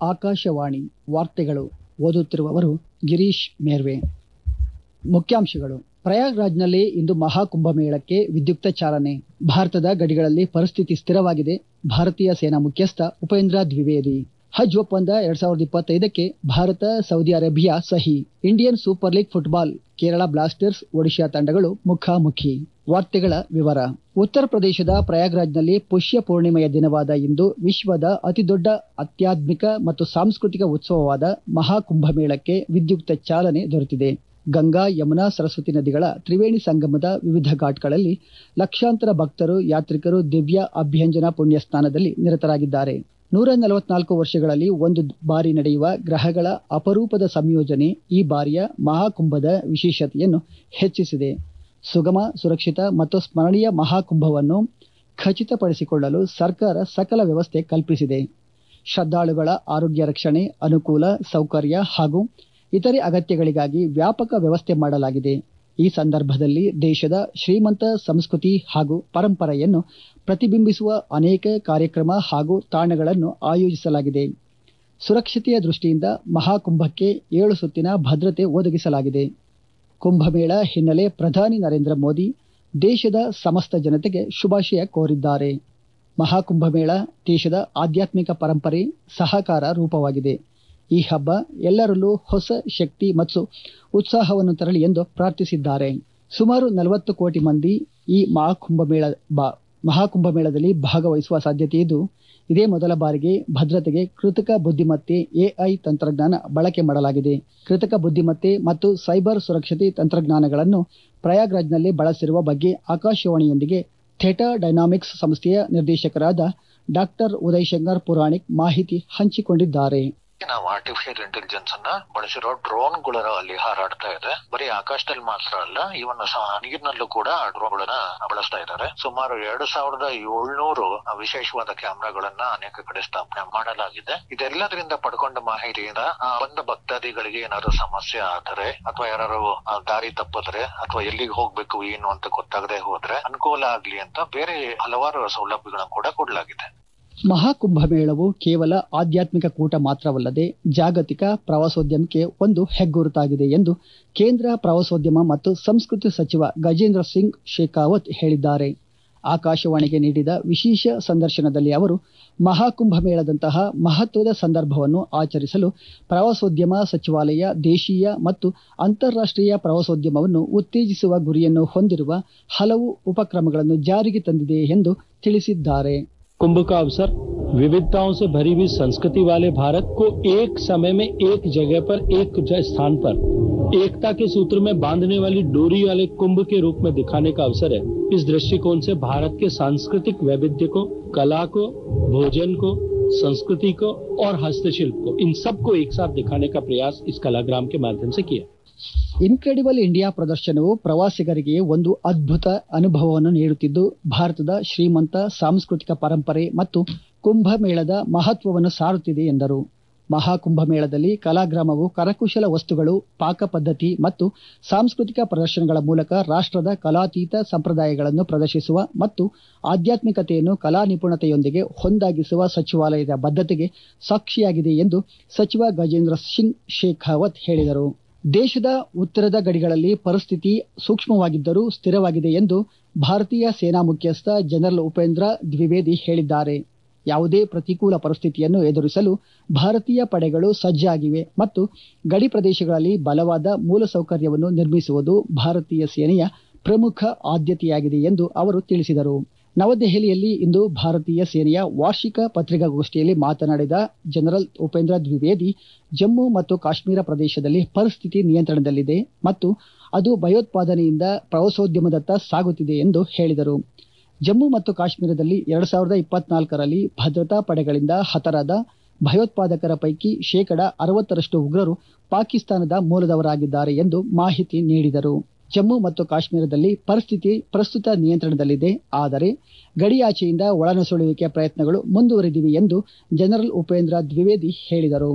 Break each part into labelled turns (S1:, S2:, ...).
S1: ಆಕಾಶವಾಣಿ ವಾರ್ತೆಗಳು ಓದುತ್ತಿರುವವರು ಗಿರೀಶ್ ಮೇರ್ವೆ ಮುಖ್ಯಾಂಶಗಳು ಪ್ರಯಾಗ್ರಾಜ್ನಲ್ಲಿ ಇಂದು ಮಹಾಕುಂಭಮೇಳಕ್ಕೆ ವಿದ್ಯುಕ್ತ ಚಾಲನೆ ಭಾರತದ ಗಡಿಗಳಲ್ಲಿ ಪರಿಸ್ಥಿತಿ ಸ್ಥಿರವಾಗಿದೆ ಭಾರತೀಯ ಸೇನಾ ಮುಖ್ಯಸ್ಥ ಉಪೇಂದ್ರ ದ್ವಿವೇದಿ ಹಜ್ ಒಪ್ಪಂದ ಎರಡ್ ಸಾವಿರದ ಇಪ್ಪತ್ತೈದಕ್ಕೆ ಭಾರತ ಸೌದಿ ಅರೇಬಿಯಾ ಸಹಿ Indian super league football Kerala blasters Odisha ತಂಡಗಳು ಮುಖಾಮುಖಿ ವಾರ್ತೆಗಳ ವಿವರ ಉತ್ತರ ಪ್ರದೇಶದ ಪ್ರಯಾಗ್ರಾಜ್ನಲ್ಲಿ ಪುಷ್ಯ ಪೂರ್ಣಿಮೆಯ ದಿನವಾದ ಇಂದು ವಿಶ್ವದ ಅತಿದೊಡ್ಡ ಆಧ್ಯಾತ್ಮಿಕ ಮತ್ತು ಸಾಂಸ್ಕೃತಿಕ ಉತ್ಸವವಾದ ಮಹಾಕುಂಭಮೇಳಕ್ಕೆ ವಿದ್ಯುಕ್ತ ಚಾಲನೆ ದೊರೆತಿದೆ ಗಂಗಾ ಯಮುನಾ ಸರಸ್ವತಿ ನದಿಗಳ ತ್ರಿವೇಣಿ ಸಂಗಮದ ವಿವಿಧ ಘಾಟ್ಗಳಲ್ಲಿ ಲಕ್ಷಾಂತರ ಭಕ್ತರು ಯಾತ್ರಿಕರು ದಿವ್ಯ ಅಭ್ಯಂಜನ ಪುಣ್ಯ ಸ್ನಾನದಲ್ಲಿ ನಿರತರಾಗಿದ್ದಾರೆ ನೂರ ನಲವತ್ನಾಲ್ಕು ವರ್ಷಗಳಲ್ಲಿ ಒಂದು ಬಾರಿ ನಡೆಯುವ ಗ್ರಹಗಳ ಅಪರೂಪದ ಸಂಯೋಜನೆ ಈ ಬಾರಿಯ ಮಹಾಕುಂಭದ ವಿಶೇಷತೆಯನ್ನು ಹೆಚ್ಚಿಸಿದೆ ಸುಗಮ ಸುರಕ್ಷಿತ ಮತ್ತು ಸ್ಮರಣೀಯ ಮಹಾಕುಂಭವನ್ನು ಖಚಿತಪಡಿಸಿಕೊಳ್ಳಲು ಸರ್ಕಾರ ಸಕಲ ವ್ಯವಸ್ಥೆ ಕಲ್ಪಿಸಿದೆ ಶ್ರದ್ಧಾಳುಗಳ ಆರೋಗ್ಯ ರಕ್ಷಣೆ ಅನುಕೂಲ ಸೌಕರ್ಯ ಹಾಗೂ ಇತರೆ ಅಗತ್ಯಗಳಿಗಾಗಿ ವ್ಯಾಪಕ ವ್ಯವಸ್ಥೆ ಮಾಡಲಾಗಿದೆ ಈ ಸಂದರ್ಭದಲ್ಲಿ ದೇಶದ ಶ್ರೀಮಂತ ಸಂಸ್ಕೃತಿ ಹಾಗೂ ಪರಂಪರೆಯನ್ನು ಪ್ರತಿಬಿಂಬಿಸುವ ಅನೇಕ ಕಾರ್ಯಕ್ರಮ ಹಾಗೂ ತಾಣಗಳನ್ನು ಆಯೋಜಿಸಲಾಗಿದೆ ಸುರಕ್ಷತೆಯ ದೃಷ್ಟಿಯಿಂದ ಮಹಾಕುಂಭಕ್ಕೆ ಏಳು ಸುತ್ತಿನ ಭದ್ರತೆ ಒದಗಿಸಲಾಗಿದೆ ಕುಂಭಮೇಳ ಹಿನ್ನೆಲೆ ಪ್ರಧಾನಿ ನರೇಂದ್ರ ಮೋದಿ ದೇಶದ ಸಮಸ್ತ ಜನತೆಗೆ ಶುಭಾಶಯ ಕೋರಿದ್ದಾರೆ ಮಹಾಕುಂಭಮೇಳ ದೇಶದ ಆಧ್ಯಾತ್ಮಿಕ ಪರಂಪರೆ ಸಹಕಾರ ರೂಪವಾಗಿದೆ ಈ ಹಬ್ಬ ಎಲ್ಲರಲ್ಲೂ ಹೊಸ ಶಕ್ತಿ ಮತ್ತು ಉತ್ಸಾಹವನ್ನು ತರಲಿ ಎಂದು ಪ್ರಾರ್ಥಿಸಿದ್ದಾರೆ ಸುಮಾರು ನಲವತ್ತು ಕೋಟಿ ಮಂದಿ ಈ ಮಹಾಕುಂಭಮೇಳ ಮಹಾಕುಂಭಮೇಳದಲ್ಲಿ ಭಾಗವಹಿಸುವ ಸಾಧ್ಯತೆ ಇದ್ದು ಇದೇ ಮೊದಲ ಬಾರಿಗೆ ಭದ್ರತೆಗೆ ಕೃತಕ ಬುದ್ಧಿಮತ್ತೆ ಎಐ ತಂತ್ರಜ್ಞಾನ ಬಳಕೆ ಮಾಡಲಾಗಿದೆ ಕೃತಕ ಬುದ್ಧಿಮತ್ತೆ ಮತ್ತು ಸೈಬರ್ ಸುರಕ್ಷತೆ ತಂತ್ರಜ್ಞಾನಗಳನ್ನು ಪ್ರಯಾಗ್ರಾಜ್ನಲ್ಲಿ ಬಳಸಿರುವ ಬಗ್ಗೆ ಆಕಾಶವಾಣಿಯೊಂದಿಗೆ ಥೆಟಾ ಡೈನಾಮಿಕ್ಸ್ ಸಂಸ್ಥೆಯ ನಿರ್ದೇಶಕರಾದ ಡಾಕ್ಟರ್ ಉದಯ್ ಶಂಕರ್ ಪುರಾಣಿಕ್ ಮಾಹಿತಿ ಹಂಚಿಕೊಂಡಿದ್ದಾರೆ
S2: ನಾವು ಆರ್ಟಿಫಿಷಿಯಲ್ ಇಂಟೆಲಿಜೆನ್ಸ್ ಅನ್ನ ಬಳಸಿರೋ ಡ್ರೋನ್ ಗಳ ಅಲ್ಲಿ ಹಾರಾಡ್ತಾ ಇದೆ ಬರೀ ಆಕಾಶದಲ್ಲಿ ಮಾತ್ರ ಅಲ್ಲ ಇವನ್ ನೀರಿನಲ್ಲೂ ಕೂಡ ಡ್ರೋನ್ ಬಳಸ್ತಾ ಇದ್ದಾರೆ ಸುಮಾರು ಎರಡು ಸಾವಿರದ ಏಳ್ನೂರು ವಿಶೇಷವಾದ ಕ್ಯಾಮ್ರಾಗಳನ್ನ ಅನೇಕ ಕಡೆ ಸ್ಥಾಪನೆ ಮಾಡಲಾಗಿದೆ ಇದೆಲ್ಲದರಿಂದ ಪಡ್ಕೊಂಡ ಮಾಹಿತಿಯಿಂದ ಬಂದ ಭಕ್ತಾದಿಗಳಿಗೆ ಏನಾದ್ರು ಸಮಸ್ಯೆ ಆದರೆ ಅಥವಾ ಯಾರು ದಾರಿ ತಪ್ಪಿದ್ರೆ ಅಥವಾ ಎಲ್ಲಿಗೆ ಹೋಗ್ಬೇಕು ಏನು ಅಂತ ಗೊತ್ತಾಗದೆ ಹೋದ್ರೆ ಅನುಕೂಲ ಆಗ್ಲಿ ಅಂತ ಬೇರೆ ಹಲವಾರು ಸೌಲಭ್ಯಗಳನ್ನು ಕೂಡ ಕೊಡಲಾಗಿದೆ
S1: ಮಹಾಕುಂಭಮೇಳವು ಕೇವಲ ಆಧ್ಯಾತ್ಮಿಕ ಕೂಟ ಮಾತ್ರವಲ್ಲದೆ ಜಾಗತಿಕ ಪ್ರವಾಸೋದ್ಯಮಕ್ಕೆ ಒಂದು ಹೆಗ್ಗುರುತಾಗಿದೆ ಎಂದು ಕೇಂದ್ರ ಪ್ರವಾಸೋದ್ಯಮ ಮತ್ತು ಸಂಸ್ಕೃತಿ ಸಚಿವ ಗಜೇಂದ್ರ ಸಿಂಗ್ ಶೇಖಾವತ್ ಹೇಳಿದ್ದಾರೆ ಆಕಾಶವಾಣಿಗೆ ನೀಡಿದ ವಿಶೇಷ ಸಂದರ್ಶನದಲ್ಲಿ ಅವರು ಮಹಾಕುಂಭಮೇಳದಂತಹ ಮಹತ್ವದ ಸಂದರ್ಭವನ್ನು ಆಚರಿಸಲು ಪ್ರವಾಸೋದ್ಯಮ ಸಚಿವಾಲಯ ದೇಶೀಯ ಮತ್ತು ಅಂತಾರಾಷ್ಟೀಯ ಪ್ರವಾಸೋದ್ಯಮವನ್ನು ಉತ್ತೇಜಿಸುವ ಗುರಿಯನ್ನು ಹೊಂದಿರುವ ಹಲವು ಉಪಕ್ರಮಗಳನ್ನು ಜಾರಿಗೆ ತಂದಿದೆ ಎಂದು ತಿಳಿಸಿದ್ದಾರೆ
S3: कुंभ का अवसर विविधताओं से भरी हुई संस्कृति वाले भारत को एक समय में एक जगह पर एक स्थान पर एकता के सूत्र में बांधने वाली डोरी वाले कुंभ के रूप में दिखाने का अवसर है इस दृष्टिकोण से भारत के सांस्कृतिक वैविध्य को कला को भोजन को संस्कृति को और हस्तशिल्प को इन सबको एक साथ दिखाने का प्रयास इस कलाग्राम के माध्यम से किया
S1: ಇನ್ಕ್ರೆಡಿಬಲ್ ಇಂಡಿಯಾ ಪ್ರದರ್ಶನವು ಪ್ರವಾಸಿಗರಿಗೆ ಒಂದು ಅದ್ಭುತ ಅನುಭವವನ್ನು ನೀಡುತ್ತಿದ್ದು ಭಾರತದ ಶ್ರೀಮಂತ ಸಾಂಸ್ಕೃತಿಕ ಪರಂಪರೆ ಮತ್ತು ಕುಂಭಮೇಳದ ಮಹತ್ವವನ್ನು ಸಾರುತ್ತಿದೆ ಎಂದರು ಮಹಾಕುಂಭಮೇಳದಲ್ಲಿ ಕಲಾಗ್ರಾಮವು ಕರಕುಶಲ ವಸ್ತುಗಳು ಪಾಕ ಪದ್ಧತಿ ಮತ್ತು ಸಾಂಸ್ಕೃತಿಕ ಪ್ರದರ್ಶನಗಳ ಮೂಲಕ ರಾಷ್ಟ್ರದ ಕಲಾತೀತ ಸಂಪ್ರದಾಯಗಳನ್ನು ಪ್ರದರ್ಶಿಸುವ ಮತ್ತು ಆಧ್ಯಾತ್ಮಿಕತೆಯನ್ನು ಕಲಾ ನಿಪುಣತೆಯೊಂದಿಗೆ ಹೊಂದಾಗಿಸುವ ಸಚಿವಾಲಯದ ಬದ್ಧತೆಗೆ ಸಾಕ್ಷಿಯಾಗಿದೆ ಎಂದು ಸಚಿವ ಗಜೇಂದ್ರ ಸಿಂಗ್ ಶೇಖಾವತ್ ಹೇಳಿದರು ದೇಶದ ಉತ್ತರದ ಗಡಿಗಳಲ್ಲಿ ಪರಿಸ್ಥಿತಿ ಸೂಕ್ಷ್ಮವಾಗಿದ್ದರೂ ಸ್ಥಿರವಾಗಿದೆ ಎಂದು ಭಾರತೀಯ ಸೇನಾ ಮುಖ್ಯಸ್ಥ ಜನರಲ್ ಉಪೇಂದ್ರ ದ್ವಿವೇದಿ ಹೇಳಿದ್ದಾರೆ ಯಾವುದೇ ಪ್ರತಿಕೂಲ ಪರಿಸ್ಥಿತಿಯನ್ನು ಎದುರಿಸಲು ಭಾರತೀಯ ಪಡೆಗಳು ಸಜ್ಜಾಗಿವೆ ಮತ್ತು ಗಡಿ ಪ್ರದೇಶಗಳಲ್ಲಿ ಬಲವಾದ ಮೂಲಸೌಕರ್ಯವನ್ನು ನಿರ್ಮಿಸುವುದು ಭಾರತೀಯ ಸೇನೆಯ ಪ್ರಮುಖ ಆದ್ಯತೆಯಾಗಿದೆ ಎಂದು ಅವರು ತಿಳಿಸಿದರು ನವದೆಹಲಿಯಲ್ಲಿ ಇಂದು ಭಾರತೀಯ ಸೇನೆಯ ವಾರ್ಷಿಕ ಪತ್ರಿಕಾಗೋಷ್ಠಿಯಲ್ಲಿ ಮಾತನಾಡಿದ ಜನರಲ್ ಉಪೇಂದ್ರ ದ್ವಿವೇದಿ ಜಮ್ಮು ಮತ್ತು ಕಾಶ್ಮೀರ ಪ್ರದೇಶದಲ್ಲಿ ಪರಿಸ್ಥಿತಿ ನಿಯಂತ್ರಣದಲ್ಲಿದೆ ಮತ್ತು ಅದು ಭಯೋತ್ಪಾದನೆಯಿಂದ ಪ್ರವಾಸೋದ್ಯಮದತ್ತ ಸಾಗುತ್ತಿದೆ ಎಂದು ಹೇಳಿದರು ಜಮ್ಮು ಮತ್ತು ಕಾಶ್ಮೀರದಲ್ಲಿ ಎರಡ್ ಸಾವಿರದ ಇಪ್ಪತ್ನಾಲ್ಕರಲ್ಲಿ ಭದ್ರತಾ ಪಡೆಗಳಿಂದ ಹತರಾದ ಭಯೋತ್ಪಾದಕರ ಪೈಕಿ ಶೇಕಡ ಅರವತ್ತರಷ್ಟು ಉಗ್ರರು ಪಾಕಿಸ್ತಾನದ ಮೂಲದವರಾಗಿದ್ದಾರೆ ಎಂದು ಮಾಹಿತಿ ನೀಡಿದರು ಜಮ್ಮು ಮತ್ತು ಕಾಶ್ಮೀರದಲ್ಲಿ ಪರಿಸ್ಥಿತಿ ಪ್ರಸ್ತುತ ನಿಯಂತ್ರಣದಲ್ಲಿದೆ ಆದರೆ ಗಡಿಯಾಚೆಯಿಂದ ಒಳನುಸುಳುವಿಕೆ ಪ್ರಯತ್ನಗಳು ಮುಂದುವರೆದಿವೆ ಎಂದು ಜನರಲ್ ಉಪೇಂದ್ರ ದ್ವಿವೇದಿ ಹೇಳಿದರು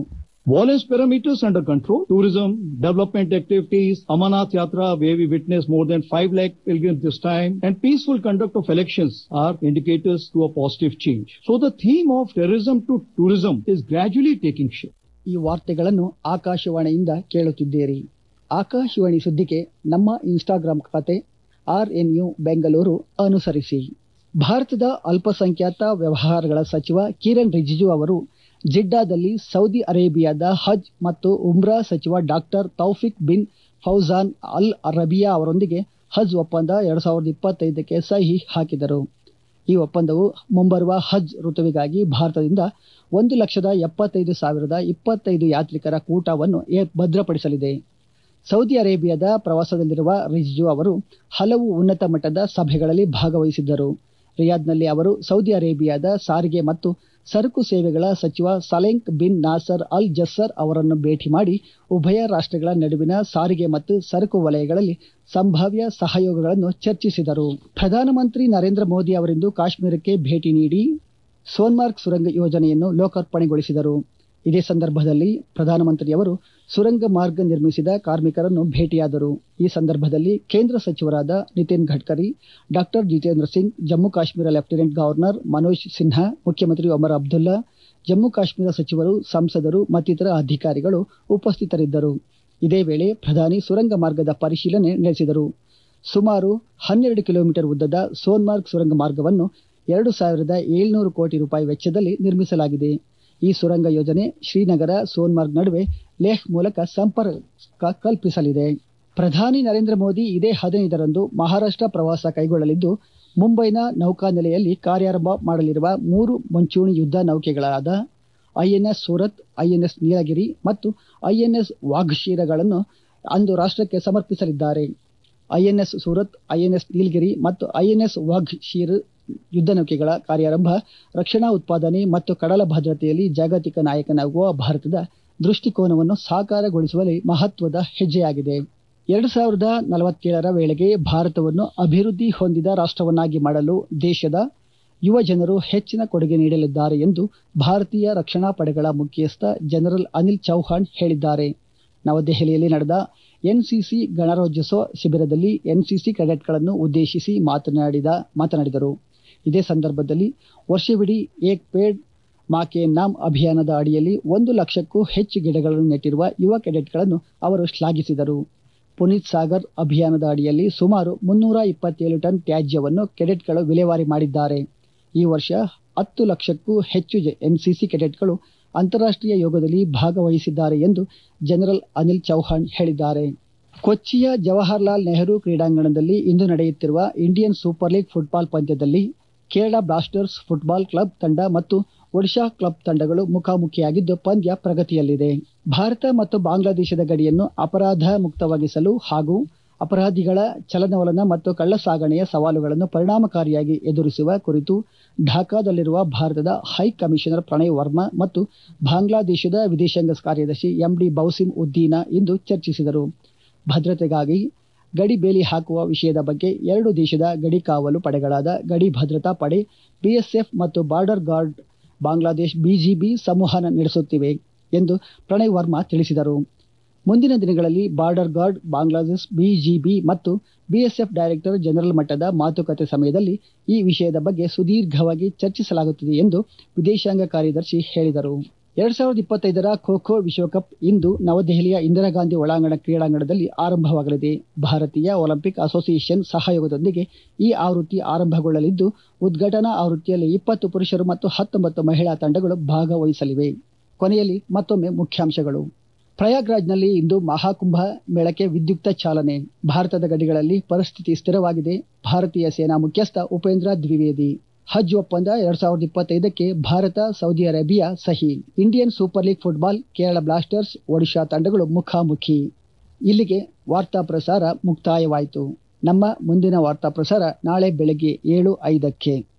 S4: Violence parameters under control, tourism, development activities, Amarnath Yatra, where we witnessed more than 5 lakh pilgrims this time, and peaceful conduct of elections are indicators to a positive change. So the theme of terrorism to tourism is gradually taking shape.
S1: ಈ ವಾರ್ತೆಗಳನ್ನು ಆಕಾಶವಾಣಿಯಿಂದ ಕೇಳುತ್ತಿದ್ದೀರಿ ಆಕಾಶವಾಣಿ ಸುದ್ದಿಗೆ ನಮ್ಮ Instagram ಖಾತೆ RNU Bengaluru ಅನುಸರಿಸಿ ಭಾರತದ ಅಲ್ಪಸಂಖ್ಯಾತ ವ್ಯವಹಾರಗಳ ಸಚಿವ ಕಿರಣ್ ರಿಜಿಜು ಅವರು ಜಿಡ್ಡಾದಲ್ಲಿ ಸೌದಿ ಅರೇಬಿಯಾದ ಹಜ್ ಮತ್ತು ಉಮ್ರಾ ಸಚಿವ ಡಾಕ್ಟರ್ ತೌಫಿಕ್ ಬಿನ್ ಫೌಜಾನ್ ಅಲ್ ರಬಿಯಾ ಅವರೊಂದಿಗೆ ಹಜ್ ಒಪ್ಪಂದ ಎರಡ್ ಸಾವಿರದ ಇಪ್ಪತ್ತೈದಕ್ಕೆ ಸಹಿ ಹಾಕಿದರು ಈ ಒಪ್ಪಂದವು ಮುಂಬರುವ ಹಜ್ ಋತುವಿಗಾಗಿ ಭಾರತದಿಂದ ಒಂದು ಲಕ್ಷದ ಎಪ್ಪತ್ತೈದು ಸಾವಿರದ ಇಪ್ಪತ್ತೈದು ಯಾತ್ರಿಕರ ಕೂಟವನ್ನು ಭದ್ರಪಡಿಸಲಿದೆ ಸೌದಿ ಅರೇಬಿಯಾದ ಪ್ರವಾಸದಲ್ಲಿರುವ ರಿಜಿಜು ಅವರು ಹಲವು ಉನ್ನತ ಮಟ್ಟದ ಸಭೆಗಳಲ್ಲಿ ಭಾಗವಹಿಸಿದ್ದರು ರಿಯಾದ್ನಲ್ಲಿ ಅವರು ಸೌದಿ ಅರೇಬಿಯಾದ ಸಾರಿಗೆ ಮತ್ತು ಸರಕು ಸೇವೆಗಳ ಸಚಿವ ಸಲೆಂಕ್ ಬಿನ್ ನಾಸರ್ ಅಲ್ ಜಸ್ಸರ್ ಅವರನ್ನು ಭೇಟಿ ಮಾಡಿ ಉಭಯ ರಾಷ್ಟ್ರಗಳ ನಡುವಿನ ಸಾರಿಗೆ ಮತ್ತು ಸರಕು ವಲಯಗಳಲ್ಲಿ ಸಂಭಾವ್ಯ ಸಹಯೋಗಗಳನ್ನು ಚರ್ಚಿಸಿದರು ಪ್ರಧಾನಮಂತ್ರಿ ನರೇಂದ್ರ ಮೋದಿ ಅವರಿಂದು ಕಾಶ್ಮೀರಕ್ಕೆ ಭೇಟಿ ನೀಡಿ ಸೋನ್ಮಾರ್ಗ್ ಸುರಂಗ ಯೋಜನೆಯನ್ನು ಲೋಕಾರ್ಪಣೆಗೊಳಿಸಿದರು ಇದೇ ಸಂದರ್ಭದಲ್ಲಿ ಪ್ರಧಾನಮಂತ್ರಿಯವರು ಸುರಂಗ ಮಾರ್ಗ ನಿರ್ಮಿಸಿದ ಕಾರ್ಮಿಕರನ್ನು ಭೇಟಿಯಾದರು ಈ ಸಂದರ್ಭದಲ್ಲಿ ಕೇಂದ್ರ ಸಚಿವರಾದ Nitin Gadkari doctor Jitendra Singh Jammu Kashmir lieutenant governor Manoj Sinha ಮುಖ್ಯಮಂತ್ರಿ ಒಮರ್ ಅಬ್ದುಲ್ಲಾ ಜಮ್ಮು ಕಾಶ್ಮೀರ ಸಚಿವರು ಸಂಸದರು ಮತ್ತಿತರ ಅಧಿಕಾರಿಗಳು ಉಪಸ್ಥಿತರಿದ್ದರು ಇದೇ ವೇಳೆ ಪ್ರಧಾನಿ ಸುರಂಗ ಮಾರ್ಗದ ಪರಿಶೀಲನೆ ನಡೆಸಿದರು ಸುಮಾರು ಹನ್ನೆರಡು ಕಿಲೋಮೀಟರ್ ಉದ್ದದ ಸೋನ್ಮಾರ್ಗ್ ಸುರಂಗ ಮಾರ್ಗವನ್ನು ಎರಡು ಸಾವಿರದ ಏಳ್ನೂರು ಕೋಟಿ ರೂಪಾಯಿ ವೆಚ್ಚದಲ್ಲಿ ನಿರ್ಮಿಸಲಾಗಿದೆ ಈ ಸುರಂಗ ಯೋಜನೆ ಶ್ರೀನಗರ ಸೋನ್ಮಾರ್ಗ್ ನಡುವೆ ಲೇಹ್ ಮೂಲಕ ಸಂಪರ್ಕ ಕಲ್ಪಿಸಲಿದೆ ಪ್ರಧಾನಿ ನರೇಂದ್ರ ಮೋದಿ ಇದೇ ಹದಿನೈದರಂದು ಮಹಾರಾಷ್ಟ್ರ ಪ್ರವಾಸ ಕೈಗೊಳ್ಳಲಿದ್ದು ಮುಂಬೈನ ನೌಕಾನೆಲೆಯಲ್ಲಿ ಕಾರ್ಯಾರಂಭ ಮಾಡಲಿರುವ ಮೂರು ಮುಂಚೂಣಿ ಯುದ್ಧ ನೌಕೆಗಳಾದ ಐಎನ್ಎಸ್ ಸೂರತ್ ಐಎನ್ಎಸ್ ನೀಲಗಿರಿ ಮತ್ತು ಐಎನ್ಎಸ್ ವಾಘಶೀರಗಳನ್ನು ಅಂದು ರಾಷ್ಟ್ರಕ್ಕೆ ಸಮರ್ಪಿಸಲಿದ್ದಾರೆ ಐಎನ್ಎಸ್ ಸೂರತ್ ಐಎನ್ಎಸ್ ನೀಲಗಿರಿ ಮತ್ತು ಐಎನ್ಎಸ್ ವಾಘಶೀರ್ ಯುದ್ಧ ನೌಕೆಗಳ ಕಾರ್ಯಾರಂಭ ರಕ್ಷಣಾ ಉತ್ಪಾದನೆ ಮತ್ತು ಕಡಲ ಭದ್ರತೆಯಲ್ಲಿ ಜಾಗತಿಕ ನಾಯಕನಾಗುವ ಭಾರತದ ದೃಷ್ಟಿಕೋನವನ್ನು ಸಾಕಾರಗೊಳಿಸುವಲ್ಲಿ ಮಹತ್ವದ ಹೆಜ್ಜೆಯಾಗಿದೆ ಎರಡು ಸಾವಿರದ ನಲವತ್ತೇಳರ ವೇಳೆಗೆ ಭಾರತವನ್ನು ಅಭಿವೃದ್ಧಿ ಹೊಂದಿದ ರಾಷ್ಟ್ರವನ್ನಾಗಿ ಮಾಡಲು ದೇಶದ ಯುವ ಜನರು ಹೆಚ್ಚಿನ ಕೊಡುಗೆ ನೀಡಲಿದ್ದಾರೆ ಎಂದು ಭಾರತೀಯ ರಕ್ಷಣಾ ಪಡೆಗಳ ಮುಖ್ಯಸ್ಥ ಜನರಲ್ ಅನಿಲ್ ಚೌಹಾಣ್ ಹೇಳಿದ್ದಾರೆ ನವದೆಹಲಿಯಲ್ಲಿ ನಡೆದ ಎನ್ಸಿಸಿ ಗಣರಾಜ್ಯೋತ್ಸವ ಶಿಬಿರದಲ್ಲಿ ಎನ್ಸಿಸಿ ಕೆಡೆಟ್ಗಳನ್ನು ಉದ್ದೇಶಿಸಿ ಮಾತನಾಡಿದ ಮಾತನಾಡಿದರು ಇದೇ ಸಂದರ್ಭದಲ್ಲಿ ವರ್ಷವಿಡೀ ಏಕ್ ಪೇಡ್ ಮಾಕೆ ನಾಮ್ ಅಭಿಯಾನದ ಅಡಿಯಲ್ಲಿ ಒಂದು ಲಕ್ಷಕ್ಕೂ ಹೆಚ್ಚು ಗಿಡಗಳನ್ನು ನೆಟ್ಟಿರುವ ಯುವ ಕೆಡೆಟ್ಗಳನ್ನು ಅವರು ಶ್ಲಾಘಿಸಿದರು ಪುನೀತ್ ಸಾಗರ್ ಅಭಿಯಾನದ ಅಡಿಯಲ್ಲಿ ಸುಮಾರು ಮುನ್ನೂರ ಇಪ್ಪತ್ತೇಳು ಟನ್ ತ್ಯಾಜ್ಯವನ್ನು ಕೆಡೆಟ್ಗಳು ವಿಲೇವಾರಿ ಮಾಡಿದ್ದಾರೆ ಈ ವರ್ಷ ಹತ್ತು ಲಕ್ಷಕ್ಕೂ ಹೆಚ್ಚು ಎನ್ಸಿಸಿ ಕೆಡೆಟ್ಗಳು ಅಂತಾರಾಷ್ಟ್ರೀಯ ಯೋಗದಲ್ಲಿ ಭಾಗವಹಿಸಿದ್ದಾರೆ ಎಂದು ಜನರಲ್ ಅನಿಲ್ ಚೌಹಾಣ್ ಹೇಳಿದ್ದಾರೆ ಕೊಚ್ಚಿಯ ಜವಾಹರ್ಲಾಲ್ ನೆಹರು ಕ್ರೀಡಾಂಗಣದಲ್ಲಿ ಇಂದು ನಡೆಯುತ್ತಿರುವ ಇಂಡಿಯನ್ ಸೂಪರ್ ಲೀಗ್ ಫುಟ್ಬಾಲ್ ಪಂದ್ಯದಲ್ಲಿ ಕೇರಳ ಬ್ಲಾಸ್ಟರ್ಸ್ ಫುಟ್ಬಾಲ್ ಕ್ಲಬ್ ತಂಡ ಮತ್ತು ಒಡಿಶಾ ಕ್ಲಬ್ ತಂಡಗಳು ಮುಖಾಮುಖಿಯಾಗಿದ್ದು ಪಂದ್ಯ ಪ್ರಗತಿಯಲ್ಲಿದೆ ಭಾರತ ಮತ್ತು ಬಾಂಗ್ಲಾದೇಶದ ಗಡಿಯನ್ನು ಅಪರಾಧ ಮುಕ್ತವಾಗಿಸಲು ಹಾಗೂ ಅಪರಾಧಿಗಳ ಚಲನವಲನ ಮತ್ತು ಕಳ್ಳಸಾಗಣೆಯ ಸವಾಲುಗಳನ್ನು ಪರಿಣಾಮಕಾರಿಯಾಗಿ ಎದುರಿಸುವ ಕುರಿತು ಢಾಕಾದಲ್ಲಿರುವ ಭಾರತದ ಹೈ ಕಮಿಷನರ್ ಪ್ರಣಯ್ ವರ್ಮಾ ಮತ್ತು ಬಾಂಗ್ಲಾದೇಶದ ವಿದೇಶಾಂಗ ಕಾರ್ಯದರ್ಶಿ ಎಂಡಿ ಬೌಸಿಂ ಉದ್ದೀನಾ ಇಂದು ಚರ್ಚಿಸಿದರು ಭದ್ರತೆಗಾಗಿ ಗಡಿ ಬೇಲಿ ಹಾಕುವ ವಿಷಯದ ಬಗ್ಗೆ ಎರಡು ದೇಶದ ಗಡಿ ಕಾವಲು ಪಡೆಗಳಾದ ಗಡಿ ಭದ್ರತಾ ಪಡೆ ಬಿಎಸ್ಎಫ್ ಮತ್ತು ಬಾರ್ಡರ್ ಗಾರ್ಡ್ ಬಾಂಗ್ಲಾದೇಶ್ ಬಿಜಿಬಿ ಸಂವಹನ ನಡೆಸುತ್ತಿವೆ ಎಂದು ಪ್ರಣಯ್ ವರ್ಮಾ ತಿಳಿಸಿದರು ಮುಂದಿನ ದಿನಗಳಲ್ಲಿ ಬಾರ್ಡರ್ ಗಾರ್ಡ್ ಬಾಂಗ್ಲಾದೇಶ್ ಬಿಜಿಬಿ ಮತ್ತು ಬಿಎಸ್ಎಫ್ ಡೈರೆಕ್ಟರ್ ಜನರಲ್ ಮಟ್ಟದ ಮಾತುಕತೆ ಸಮಯದಲ್ಲಿ ಈ ವಿಷಯದ ಬಗ್ಗೆ ಸುದೀರ್ಘವಾಗಿ ಚರ್ಚಿಸಲಾಗುತ್ತದೆ ಎಂದು ವಿದೇಶಾಂಗ ಕಾರ್ಯದರ್ಶಿ ಹೇಳಿದರು ಎರಡ್ ಸಾವಿರದ ಇಪ್ಪತ್ತೈದರ ಖೋ ಖೋ ವಿಶ್ವಕಪ್ ಇಂದು ನವದೆಹಲಿಯ ಇಂದಿರಾ ಗಾಂಧಿ ಒಳಾಂಗಣ ಕ್ರೀಡಾಂಗಣದಲ್ಲಿ ಆರಂಭವಾಗಲಿದೆ ಭಾರತೀಯ ಒಲಿಂಪಿಕ್ ಅಸೋಸಿಯೇಷನ್ ಸಹಯೋಗದೊಂದಿಗೆ ಈ ಆವೃತ್ತಿ ಆರಂಭಗೊಳ್ಳಲಿದ್ದು ಉದ್ಘಾಟನಾ ಆವೃತ್ತಿಯಲ್ಲಿ ಇಪ್ಪತ್ತು ಪುರುಷರು ಮತ್ತು ಹತ್ತೊಂಬತ್ತು ಮಹಿಳಾ ತಂಡಗಳು ಭಾಗವಹಿಸಲಿವೆ ಕೊನೆಯಲ್ಲಿ ಮತ್ತೊಮ್ಮೆ ಮುಖ್ಯಾಂಶಗಳು ಪ್ರಯಾಗ್ರಾಜ್ನಲ್ಲಿ ಇಂದು ಮಹಾಕುಂಭ ಮೇಳಕ್ಕೆ ವಿದ್ಯುಕ್ತ ಚಾಲನೆ ಭಾರತದ ಗಡಿಗಳಲ್ಲಿ ಪರಿಸ್ಥಿತಿ ಸ್ಥಿರವಾಗಿದೆ ಭಾರತೀಯ ಸೇನಾ ಮುಖ್ಯಸ್ಥ ಉಪೇಂದ್ರ ದ್ವಿವೇದಿ ಹಜ್ ಒಪ್ಪಂದ ಎರಡ್ ಸಾವಿರದ ಇಪ್ಪತ್ತೈದಕ್ಕೆ ಭಾರತ ಸೌದಿ ಅರೇಬಿಯಾ ಸಹಿ Indian super league football Kerala blasters Odisha ತಂಡಗಳು ಮುಖಾಮುಖಿ ಇಲ್ಲಿಗೆ ವಾರ್ತಾ ಪ್ರಸಾರ ಮುಕ್ತಾಯವಾಯಿತು ನಮ್ಮ ಮುಂದಿನ ವಾರ್ತಾ ಪ್ರಸಾರ ನಾಳೆ ಬೆಳಗ್ಗೆ ಏಳು ಐದಕ್ಕೆ